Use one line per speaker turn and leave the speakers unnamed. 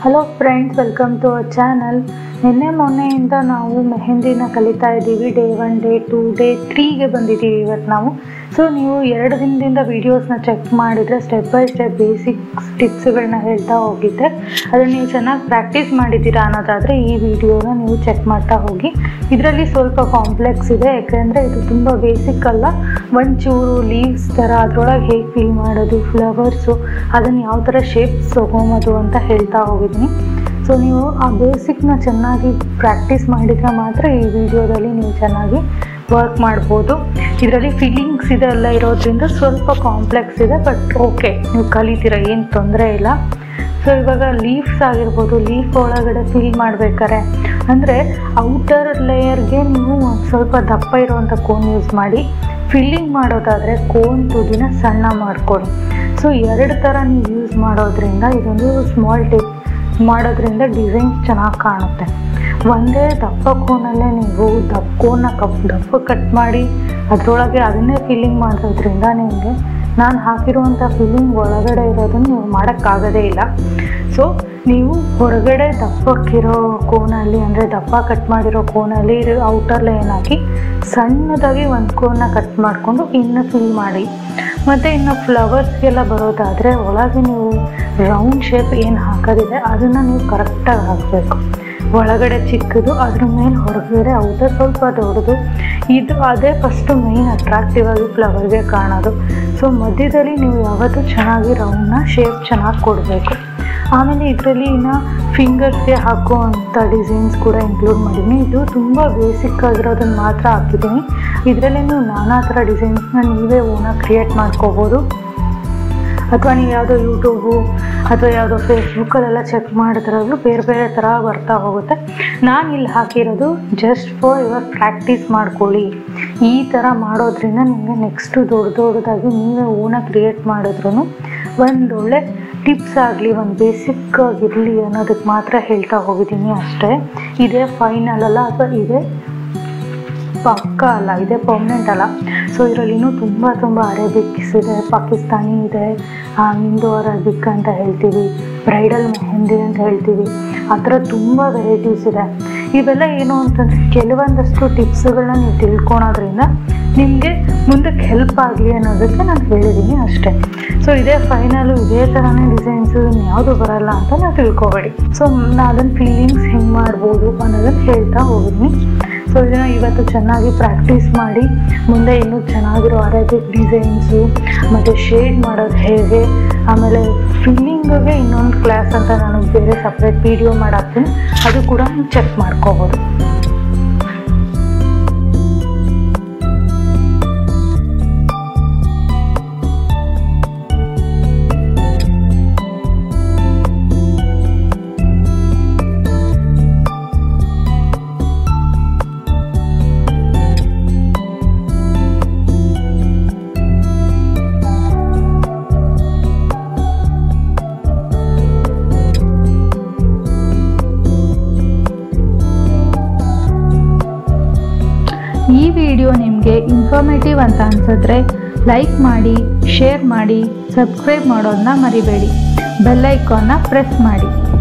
hello friends welcome to our channel ನಿನ್ನೆ ಮೊನ್ನೆಯಿಂದ ನಾವು ಮೆಹಂದಿನ ಕಲಿತಾ ಇದ್ದೀವಿ day one day two day ತ್ರೀಗೆ ಬಂದಿದ್ದೀವಿ ಇವತ್ತು ನಾವು ಸೊ ನೀವು ಎರಡು ದಿನದಿಂದ ವೀಡಿಯೋಸ್ನ ಚೆಕ್ ಮಾಡಿದರೆ ಸ್ಟೆಪ್ ಬೈ ಸ್ಟೆಪ್ ಬೇಸಿಕ್ಸ್ ಟಿಪ್ಸ್ಗಳನ್ನ ಹೇಳ್ತಾ ಹೋಗಿದ್ದೆ ಅದನ್ನು ನೀವು ಚೆನ್ನಾಗಿ ಪ್ರಾಕ್ಟೀಸ್ ಮಾಡಿದ್ದೀರಾ ಅನ್ನೋದಾದರೆ ಈ ವಿಡಿಯೋನ ನೀವು ಚೆಕ್ ಮಾಡ್ತಾ ಹೋಗಿ ಇದರಲ್ಲಿ ಸ್ವಲ್ಪ ಕಾಂಪ್ಲೆಕ್ಸ್ ಇದೆ ಯಾಕೆಂದರೆ ಇದು ತುಂಬ ಬೇಸಿಕ್ ಅಲ್ಲ ಒಂಚೂರು ಲೀವ್ಸ್ ಥರ ಅದರೊಳಗೆ ಹೇಗೆ ಫಿಲ್ ಮಾಡೋದು ಫ್ಲವರ್ಸು ಅದನ್ನು ಯಾವ ಥರ ಶೇಪ್ಸ್ ತೊಗೊಂಬೋದು ಅಂತ ಹೇಳ್ತಾ ಹೋಗಿದ್ದೀನಿ ಸೊ ನೀವು ಆ ಬೇಸಿಕ್ನ ಚೆನ್ನಾಗಿ ಪ್ರಾಕ್ಟೀಸ್ ಮಾಡಿದರೆ ಮಾತ್ರ ಈ ವಿಡಿಯೋದಲ್ಲಿ ನೀವು ಚೆನ್ನಾಗಿ ವರ್ಕ್ ಮಾಡ್ಬೋದು ಇದರಲ್ಲಿ ಫೀಲಿಂಗ್ಸ್ ಇದೆಲ್ಲ ಇರೋದ್ರಿಂದ ಸ್ವಲ್ಪ ಕಾಂಪ್ಲೆಕ್ಸ್ ಇದೆ ಬಟ್ ಓಕೆ ನೀವು ಕಲಿತೀರ ಏನು ತೊಂದರೆ ಇಲ್ಲ ಸೊ ಇವಾಗ ಲೀವ್ಸ್ ಆಗಿರ್ಬೋದು ಲೀಫ್ ಒಳಗಡೆ ಫಿಲ್ ಮಾಡ್ಬೇಕಾರೆ ಅಂದರೆ ಔಟರ್ ಲೇಯರ್ಗೆ ನೀವು ಒಂದು ಸ್ವಲ್ಪ ದಪ್ಪ ಇರುವಂಥ ಕೋನ್ ಯೂಸ್ ಮಾಡಿ ಫಿಲ್ಲಿಂಗ್ ಮಾಡೋದಾದರೆ ಕೋನ್ ತುದಿನ ಸಣ್ಣ ಮಾಡ್ಕೊಳ್ಳಿ ಸೊ ಎರಡು ಥರ ನೀವು ಯೂಸ್ ಮಾಡೋದ್ರಿಂದ ಇದೊಂದು ಸ್ಮಾಲ್ ಟಿಪ್ ಮಾಡೋದ್ರಿಂದ ಡಿಸೈನ್ಸ್ ಚೆನ್ನಾಗಿ ಕಾಣುತ್ತೆ ಒಂದೇ ದಪ್ಪ ಕೋನಲ್ಲೇ ನೀವು ದಪ್ಪ ಕೋನ ಕಪ್ ದಪ್ಪ ಕಟ್ ಮಾಡಿ ಅದರೊಳಗೆ ಅದನ್ನೇ ಫಿಲ್ಲಿಂಗ್ ಮಾಡೋದ್ರಿಂದ ನಿಮಗೆ ನಾನು ಹಾಕಿರುವಂಥ ಫಿಲ್ಲಿಂಗ್ ಒಳಗಡೆ ಇರೋದನ್ನು ನೀವು ಮಾಡೋಕ್ಕಾಗೋದೇ ಇಲ್ಲ ಸೊ ನೀವು ಹೊರಗಡೆ ದಪ್ಪಕ್ಕಿರೋ ಕೋನಲ್ಲಿ ಅಂದರೆ ದಪ್ಪ ಕಟ್ ಮಾಡಿರೋ ಕೋನಲ್ಲಿ ಔಟರ್ ಲೈನ್ ಹಾಕಿ ಸಣ್ಣದಾಗಿ ಒಂದು ಕೋನ ಕಟ್ ಮಾಡಿಕೊಂಡು ಇನ್ನು ಫಿಲ್ ಮಾಡಿ ಮತ್ತು ಇನ್ನು ಫ್ಲವರ್ಸ್ಗೆಲ್ಲ ಬರೋದಾದರೆ ಒಳಗೆ ನೀವು ರೌಂಡ್ ಶೇಪ್ ಏನು ಹಾಕೋದಿದೆ ಅದನ್ನು ನೀವು ಕರೆಕ್ಟಾಗಿ ಹಾಕಬೇಕು ಒಳಗಡೆ ಚಿಕ್ಕದು ಅದ್ರ ಮೇಲೆ ಹೊರಗಡೆ ಔಟರ್ ಸ್ವಲ್ಪ ದೊಡ್ಡದು ಇದು ಅದೇ ಫಸ್ಟು ಮೈನ್ ಅಟ್ರಾಕ್ಟಿವ್ ಆಗಿ ಫ್ಲವರ್ಗೆ ಕಾಣೋದು ಸೊ ಮಧ್ಯದಲ್ಲಿ ನೀವು ಯಾವತ್ತೂ ಚೆನ್ನಾಗಿ ರೌಂಡ್ನ ಶೇಪ್ ಚೆನ್ನಾಗಿ ಕೊಡಬೇಕು ಆಮೇಲೆ ಇದರಲ್ಲಿ ಇನ್ನು ಫಿಂಗರ್ಸ್ಗೆ ಹಾಕುವಂಥ ಡಿಸೈನ್ಸ್ ಕೂಡ ಇನ್ಕ್ಲೂಡ್ ಮಾಡಿದ್ದೀನಿ ಇದು ತುಂಬ ಬೇಸಿಕ್ ಆಗಿರೋದನ್ನು ಮಾತ್ರ ಹಾಕಿದ್ದೀನಿ ಇದರಲ್ಲಿ ನೀವು ನಾನಾ ಥರ ಡಿಸೈನ್ಸ್ನ ನೀವೇ ಓನಾಗಿ ಕ್ರಿಯೇಟ್ ಮಾಡ್ಕೋಬೋದು ಅಥವಾ ನೀವು ಯಾವುದೋ ಯೂಟ್ಯೂಬು ಅಥವಾ ಯಾವುದೋ ಫೇಸ್ಬುಕ್ಕಲ್ಲೆಲ್ಲ ಚೆಕ್ ಮಾಡಿದ್ರಾಗಲೂ ಬೇರೆ ಬೇರೆ ಥರ ಬರ್ತಾ ಹೋಗುತ್ತೆ ನಾನು ಇಲ್ಲಿ ಹಾಕಿರೋದು ಜಸ್ಟ್ ಫಾರ್ ಇವಾಗ ಪ್ರಾಕ್ಟೀಸ್ ಮಾಡ್ಕೊಳ್ಳಿ ಈ ಥರ ಮಾಡೋದ್ರಿಂದ ನಿಮಗೆ ನೆಕ್ಸ್ಟು ದೊಡ್ಡ ದೊಡ್ಡದಾಗಿ ನೀವೇ ಓನಾಗಿ ಕ್ರಿಯೇಟ್ ಮಾಡಿದ್ರು ಒಂದೊಳ್ಳೆ ಟಿಪ್ಸ್ ಆಗಲಿ ಒಂದು ಬೇಸಿಕ್ ಆಗಿರಲಿ ಅನ್ನೋದಕ್ಕೆ ಮಾತ್ರ ಹೇಳ್ತಾ ಹೋಗಿದ್ದೀನಿ ಅಷ್ಟೇ ಇದೇ ಫೈನಲ್ ಅಲ್ಲ ಅಥವಾ ಇದೇ ಪಕ್ಕ ಅಲ್ಲ ಇದೇ ಪರ್ಮನೆಂಟ್ ಅಲ್ಲ ಸೊ ಇದರಲ್ಲಿ ಇನ್ನೂ ತುಂಬ ತುಂಬ ಅರೇಬಿಕ್ಸ್ ಇದೆ ಪಾಕಿಸ್ತಾನಿ ಇದೆ ಇಂಡೋ ಅರೇಬಿಕ್ ಅಂತ ಹೇಳ್ತೀವಿ ಬ್ರೈಡಲ್ ಮೆಹಂದಿ ಅಂತ ಹೇಳ್ತೀವಿ ಆ ಥರ ತುಂಬ ವೆರೈಟೀಸ್ ಇದೆ ಇವೆಲ್ಲ ಏನು ಅಂತಂದರೆ ಕೆಲವೊಂದಷ್ಟು ಟಿಪ್ಸ್ಗಳನ್ನ ನೀವು ತಿಳ್ಕೊಳೋದ್ರಿಂದ ನಿಮಗೆ ಮುಂದಕ್ಕೆ ಹೆಲ್ಪ್ ಆಗಲಿ ಅನ್ನೋದಕ್ಕೆ ನಾನು ಹೇಳಿದ್ದೀನಿ ಅಷ್ಟೇ ಸೊ ಇದೇ ಫೈನಲು ಇದೇ ಥರನೇ ಡಿಸೈನ್ಸು ಯಾವುದು ಬರಲ್ಲ ಅಂತ ನಾವು ತಿಳ್ಕೊಬೇಡಿ ಸೊ ನಾನು ಅದನ್ನು ಫೀಲಿಂಗ್ಸ್ ಹೆಂಗೆ ಮಾಡ್ಬೋದು ಅನ್ನೋದನ್ನು ಹೇಳ್ತಾ ಹೋಗಿದ್ದೀನಿ ಸೊ ಇದನ್ನು ಇವತ್ತು ಚೆನ್ನಾಗಿ ಪ್ರಾಕ್ಟೀಸ್ ಮಾಡಿ ಮುಂದೆ ಇನ್ನೂ ಚೆನ್ನಾಗಿರೋ ಅರೇಬಿಕ್ ಡಿಸೈನ್ಸು ಮತ್ತು ಶೇಡ್ ಮಾಡೋದು ಹೇಗೆ ಆಮೇಲೆ ಫಿಲ್ಲಿಂಗ್ಗೆ ಇನ್ನೊಂದು ಕ್ಲಾಸ್ ಅಂತ ನಾನು ಬೇರೆ ಸಪ್ರೇಟ್ ವೀಡಿಯೋ ಮಾಡಾಕ್ತೀನಿ ಅದು ಕೂಡ ನೀವು ಚೆಕ್ ಮಾಡ್ಕೋಬೋದು ಈ ವಿಡಿಯೋ ನಿಮಗೆ ಇನ್ಫಾರ್ಮೇಟಿವ್ ಅಂತ ಅನ್ಸಿದ್ರೆ ಲೈಕ್ ಮಾಡಿ ಶೇರ್ ಮಾಡಿ ಸಬ್ಸ್ಕ್ರೈಬ್ ಮಾಡೋದನ್ನ ಮರಿಬೇಡಿ ಬೆಲ್ ಐಕಾನ್ನ ಪ್ರೆಸ್ ಮಾಡಿ